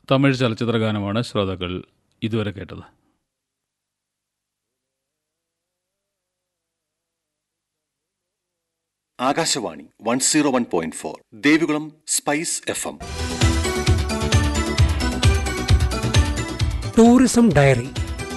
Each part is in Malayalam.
തമിഴ് ചലച്ചിത്ര ഗാനമാണ് ശ്രോതാക്കൾ ഇതുവരെ കേട്ടത് Akashvani one zero one point four Devikulam spice F M tourism diary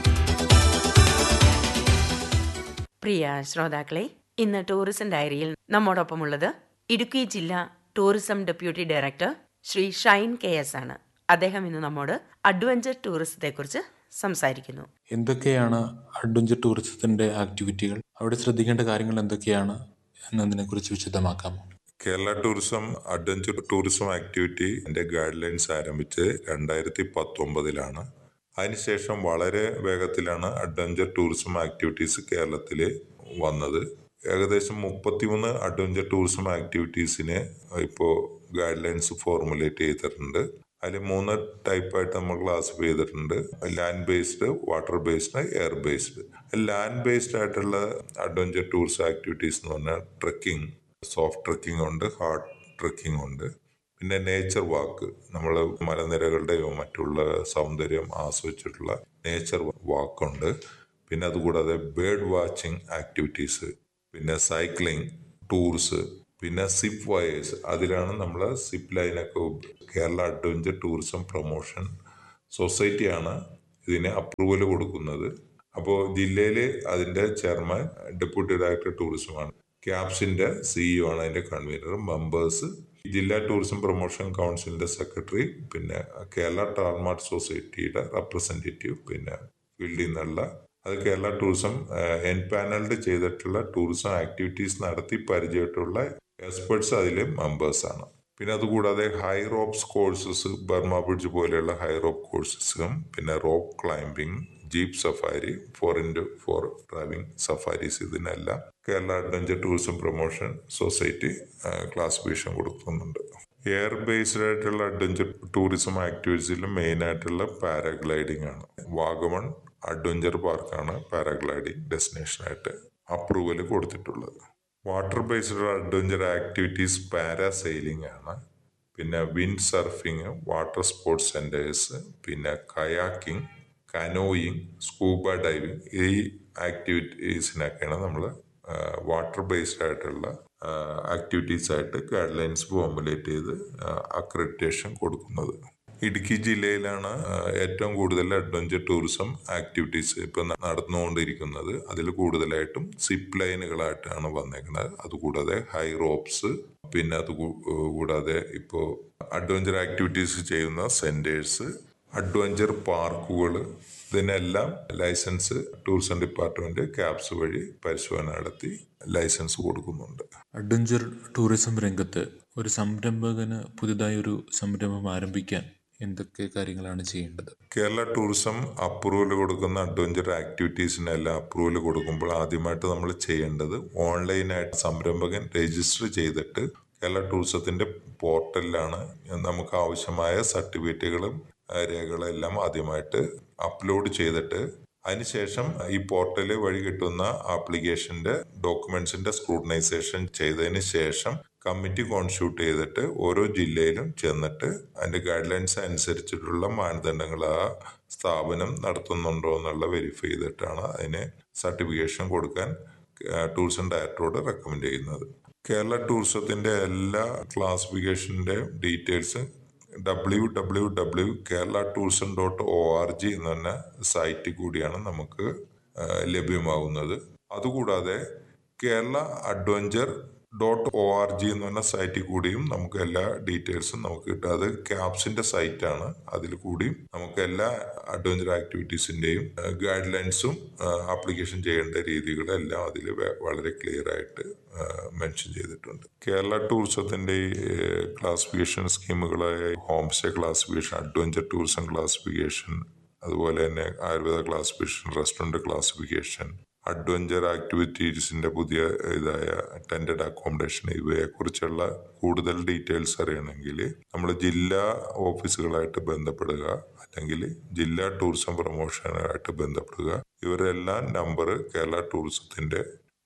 പ്രിയ ശ്രോതാക്കളെ ഇന്ന് ടൂറിസം ഡയറിയിൽ നമ്മോടൊപ്പമുള്ളത് ഇടുക്കി ജില്ലാ tourism deputy director Shri Shine K S ആണ് അദ്ദേഹം ഇന്ന് നമ്മോട് അഡ്വഞ്ചർ ടൂറിസത്തെക്കുറിച്ച് സംസാരിക്കുന്നു എന്തൊക്കെയാണ് അഡ്വഞ്ചർ ടൂറിസത്തിന്റെ ആക്ടിവിറ്റികൾ അവിടെ ശ്രദ്ധിക്കേണ്ട കാര്യങ്ങൾ എന്തൊക്കെയാണ് എന്നതിനെക്കുറിച്ച് വിശദമാക്കാമോ Kerala tourism adventure tourism activity എൻ്റെ ഗൈഡ് ലൈൻസ് ആരംഭിച്ച് രണ്ടായിരത്തി പത്തൊമ്പതിലാണ് അതിനുശേഷം വളരെ വേഗത്തിലാണ് അഡ്വഞ്ചർ ടൂറിസം ആക്ടിവിറ്റീസ് കേരളത്തിൽ വന്നത് ഏകദേശം മുപ്പത്തിമൂന്ന് അഡ്വഞ്ചർ ടൂറിസം ആക്ടിവിറ്റീസിന് ഇപ്പോൾ ഗൈഡ് ലൈൻസ് ഫോർമുലേറ്റ് ചെയ്തിട്ടുണ്ട് അതിൽ മൂന്ന് ടൈപ്പായിട്ട് നമ്മൾ ക്ലാസിഫൈ ചെയ്തിട്ടുണ്ട് land based water based air based land based ആയിട്ടുള്ള അഡ്വഞ്ചർ ടൂറിസം ആക്ടിവിറ്റീസ് എന്ന് പറഞ്ഞാൽ ട്രക്കിംഗ് സോഫ്റ്റ് ട്രക്കിംഗ് ഉണ്ട് ഹാർഡ് ട്രക്കിംഗ് ഉണ്ട് പിന്നെ നേച്ചർ വാക്ക് നമ്മൾ മലനിരകളുടെയോ മറ്റുള്ള സൗന്ദര്യം ആസ്വദിച്ചിട്ടുള്ള നേച്ചർ വാക്കുണ്ട് പിന്നെ അതുകൂടാതെ ബേർഡ് വാച്ചിങ് ആക്ടിവിറ്റീസ് പിന്നെ സൈക്ലിംഗ് ടൂർസ് പിന്നെ സിപ്പ് വയേഴ്സ് അതിലാണ് നമ്മൾ സിപ്പ് ലൈനൊക്കെ ഉപ- കേരള അഡ്വഞ്ചർ ടൂറിസം പ്രൊമോഷൻ സൊസൈറ്റിയാണ് ഇതിന് അപ്രൂവൽ കൊടുക്കുന്നത് അപ്പോൾ ജില്ലയിൽ അതിൻ്റെ ചെയർമാൻ ഡെപ്യൂട്ടി ഡയറക്ടർ ടൂറിസമാണ് ക്യാപ്സിന്റെ സിഇഒ ആണ് അതിന്റെ കൺവീനർ മെമ്പേഴ്സ് ജില്ലാ ടൂറിസം പ്രൊമോഷൻ കൗൺസിലിന്റെ സെക്രട്ടറി പിന്നെ കേരള ടാർമാർട്ട് സൊസൈറ്റിയുടെ റെപ്രസെന്റേറ്റീവ് പിന്നെ ഫീൽഡിൽ നിന്നുള്ള അത് കേരള ടൂറിസം എൻ പാനൽഡ് ചെയ്തിട്ടുള്ള ടൂറിസം ആക്ടിവിറ്റീസ് നടത്തി പരിചയമായിട്ടുള്ള എക്സ്പെർട്സ് അതിൽ മെമ്പേഴ്സാണ് പിന്നെ അതുകൂടാതെ high ropes courses Burma bridge പോലെയുള്ള ഹൈ റോപ്പ് കോഴ്സസും പിന്നെ rope climbing jeep safari four into four driving safaris ഇതിനെല്ലാം Kerala adventure tourism promotion society classification കൊടുക്കുന്നുണ്ട് എയർ ബേസ്ഡ് ആയിട്ടുള്ള അഡ്വഞ്ചർ ടൂറിസം ആക്ടിവിറ്റീസിൽ മെയിൻ ആയിട്ടുള്ള പാരാഗ്ലൈഡിംഗ് ആണ് വാഗമൺ അഡ്വഞ്ചർ പാർക്കാണ് പാരാഗ്ലൈഡിംഗ് ഡെസ്റ്റിനേഷനായിട്ട് അപ്രൂവൽ കൊടുത്തിട്ടുള്ളത് water based adventure activities parasailing ആണ് പിന്നെ wind surfing water sports centres പിന്നെ കയാക്കിംഗ് കനോയിങ് സ്കൂബ ഡൈവിംഗ് ഈ ആക്ടിവിറ്റീസിനൊക്കെയാണ് നമ്മൾ വാട്ടർ ബേസ്ഡ് ആയിട്ടുള്ള ആക്ടിവിറ്റീസ് ആയിട്ട് ഗൈഡ് ലൈൻസ് ഫോർമുലേറ്റ് ചെയ്ത് അക്രഡിറ്റേഷൻ കൊടുക്കുന്നത് ഇടുക്കി ജില്ലയിലാണ് ആ, ഏറ്റവും കൂടുതൽ അഡ്വഞ്ചർ ടൂറിസം ആക്ടിവിറ്റീസ് ഇപ്പം നടന്നുകൊണ്ടിരിക്കുന്നത് അതിൽ കൂടുതലായിട്ടും സിപ്പ് ലൈനുകളായിട്ടാണ് വന്നേക്കുന്നത് അതുകൂടാതെ ഹൈ റോപ്സ് പിന്നെ അത് കൂ- കൂടാതെ ഇപ്പോൾ അഡ്വഞ്ചർ ആക്ടിവിറ്റീസ് ചെയ്യുന്ന സെന്റേഴ്സ് അഡ്വഞ്ചർ പാർക്കുകൾ ഇതിനെല്ലാം ലൈസൻസ് ടൂറിസം ഡിപ്പാർട്ട്മെന്റ് ക്യാപ്സ് വഴി പരിശോധന നടത്തി ലൈസൻസ് കൊടുക്കുന്നുണ്ട് അഡ്വഞ്ചർ ടൂറിസം രംഗത്ത് ഒരു സംരംഭകന് പുതുതായി ഒരു സംരംഭം ആരംഭിക്കാൻ എന്തൊക്കെ കാര്യങ്ങളാണ് ചെയ്യേണ്ടത് കേരള ടൂറിസം അപ്രൂവൽ കൊടുക്കുന്ന അഡ്വഞ്ചർ ആക്ടിവിറ്റീസിനെല്ലാം അപ്രൂവൽ കൊടുക്കുമ്പോൾ ആദ്യമായിട്ട് നമ്മൾ ചെയ്യേണ്ടത് ഓൺലൈനായിട്ട് സംരംഭകൻ രജിസ്റ്റർ ചെയ്തിട്ട് കേരള ടൂറിസത്തിന്റെ പോർട്ടലിലാണ് നമുക്ക് ആവശ്യമായ സർട്ടിഫിക്കറ്റുകളും ആ, രേഖകളെല്ലാം ആദ്യമായിട്ട് അപ്ലോഡ് ചെയ്തിട്ട് അതിനുശേഷം ഈ പോർട്ടൽ വഴി കിട്ടുന്ന ആപ്ലിക്കേഷന്റെ ഡോക്യുമെന്റ്സിന്റെ സ്ക്രൂട്ടനൈസേഷൻ ചെയ്തതിന് ശേഷം കമ്മിറ്റി കോൺസ്റ്റിറ്റ്യൂട്ട് ചെയ്തിട്ട് ഓരോ ജില്ലയിലും ചെന്നിട്ട് അതിന്റെ ഗൈഡ് ലൈൻസ് അനുസരിച്ചിട്ടുള്ള മാനദണ്ഡങ്ങൾ ആ സ്ഥാപനം നടത്തുന്നുണ്ടോ എന്നുള്ള വെരിഫൈ ചെയ്തിട്ടാണ് അതിന് സർട്ടിഫിക്കേഷൻ കൊടുക്കാൻ ആ, ടൂറിസം ഡയറക്ടറോട് റെക്കമെൻഡ് ചെയ്യുന്നത് കേരള ടൂറിസത്തിന്റെ എല്ലാ ക്ലാസിഫിക്കേഷന്റെ details W W W Kerala tourism dot O R G എന്ന് പറഞ്ഞ സൈറ്റിൽ കൂടിയാണ് നമുക്ക് ആ, ലഭ്യമാവുന്നത് അതുകൂടാതെ Kerala adventure dot O R G എന്ന് പറഞ്ഞ സൈറ്റിൽ കൂടിയും നമുക്ക് എല്ലാ ഡീറ്റെയിൽസും നമുക്ക് കിട്ടും അത് ക്യാപ്സിന്റെ സൈറ്റാണ് അതിൽ കൂടിയും നമുക്ക് എല്ലാ അഡ്വഞ്ചർ ആക്ടിവിറ്റീസിന്റെയും ഗൈഡ് ലൈൻസും ആപ്ലിക്കേഷൻ ചെയ്യേണ്ട രീതികളും എല്ലാം അതിൽ വളരെ ക്ലിയർ ആയിട്ട് മെൻഷൻ ചെയ്തിട്ടുണ്ട് കേരള ടൂറിസത്തിന്റെ ക്ലാസിഫിക്കേഷൻ സ്കീമുകളായ home stay classification adventure tourism classification അതുപോലെ തന്നെ Ayurveda classification restaurant classification adventure ആക്ടിവിറ്റീസിന്റെ പുതിയ ഇതായ ടെൻഡഡ് അക്കോമഡേഷൻ ഇവയെക്കുറിച്ചുള്ള കൂടുതൽ ഡീറ്റെയിൽസ് അറിയണമെങ്കിൽ നമ്മൾ ജില്ലാ ഓഫീസുകളായിട്ട് ബന്ധപ്പെടുക അല്ലെങ്കിൽ ജില്ലാ ടൂറിസം പ്രൊമോഷനായിട്ട് ബന്ധപ്പെടുക ഇവരെല്ലാം നമ്പർ കേരള ടൂറിസത്തിന്റെ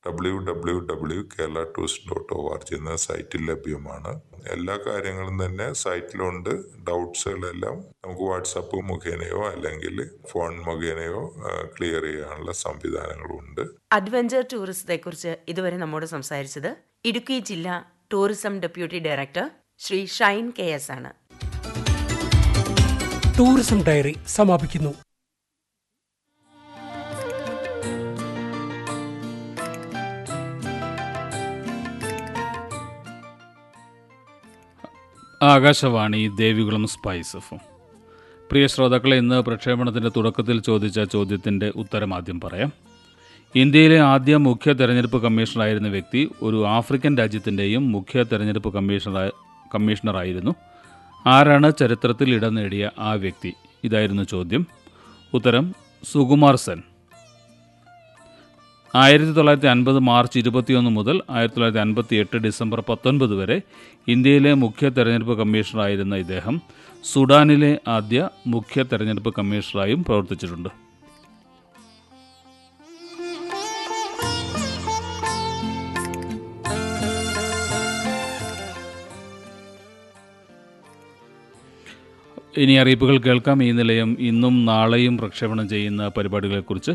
W W W Kerala tourist dot O R G എന്ന സൈറ്റിൽ ലഭ്യമാണ് എല്ലാ കാര്യങ്ങളും തന്നെ സൈറ്റിലുണ്ട് ഡൗട്ട്സുകളെല്ലാം നമുക്ക് വാട്സാപ്പ് മുഖേനയോ അല്ലെങ്കിൽ ഫോൺ മുഖേനയോ ക്ലിയർ ചെയ്യാനുള്ള സംവിധാനങ്ങളുണ്ട് അഡ്വഞ്ചർ ടൂറിസത്തെക്കുറിച്ച് ഇതുവരെ നമ്മോട് സംസാരിച്ചത് ഇടുക്കി ജില്ലാ tourism deputy director Shri Shine K S ആണ് ടൂറിസം ഡയറി സമാപിക്കുന്നു ആകാശവാണി ദേവികുളം സ്പൈസ് എഫും പ്രിയ ശ്രോതാക്കളെ ഇന്ന് പ്രക്ഷേപണത്തിൻ്റെ തുടക്കത്തിൽ ചോദിച്ച ചോദ്യത്തിൻ്റെ ഉത്തരം ആദ്യം പറയാം ഇന്ത്യയിലെ ആദ്യ മുഖ്യ തെരഞ്ഞെടുപ്പ് കമ്മീഷണറായിരുന്ന വ്യക്തി ഒരു ആഫ്രിക്കൻ രാജ്യത്തിൻ്റെയും മുഖ്യ തെരഞ്ഞെടുപ്പ് കമ്മീഷണർ കമ്മീഷണറായിരുന്നു ആരാണ് ചരിത്രത്തിൽ ഇടം നേടിയ ആ വ്യക്തി ഇതായിരുന്നു ചോദ്യം ഉത്തരം സുകുമാർ സെൻ ആയിരത്തി തൊള്ളായിരത്തി അൻപത് മാർച്ച് ഇരുപത്തിയൊന്ന് മുതൽ ആയിരത്തി തൊള്ളായിരത്തി അൻപത്തി എട്ട് ഡിസംബർ പത്തൊൻപത് വരെ ഇന്ത്യയിലെ മുഖ്യ തെരഞ്ഞെടുപ്പ് കമ്മീഷണറായിരുന്ന ഇദ്ദേഹം സുഡാനിലെ ആദ്യ മുഖ്യ തെരഞ്ഞെടുപ്പ് കമ്മീഷണറായും പ്രവർത്തിച്ചിട്ടുണ്ട് ഇനി അറിയിപ്പുകൾ കേൾക്കാം ഈ നിലയം ഇന്നും നാളെയും പ്രക്ഷേപണം ചെയ്യുന്ന പരിപാടികളെക്കുറിച്ച്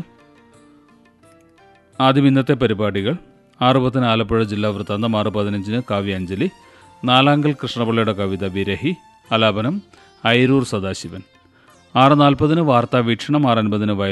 ആദ്യം ഇന്നത്തെ പരിപാടികൾ ആറ് പത്തിന് ആലപ്പുഴ ജില്ലാ വൃത്താന്തം ആറ് പതിനഞ്ചിന് കാവ്യാഞ്ജലി നാലാങ്കൽ കൃഷ്ണപിള്ളയുടെ കവിത വിരഹി ആലാപനം ഐരൂർ സദാശിവൻ ആറ് നാൽപ്പതിന് വാർത്താ വീക്ഷണം ആറ് അൻപതിന് വയൽ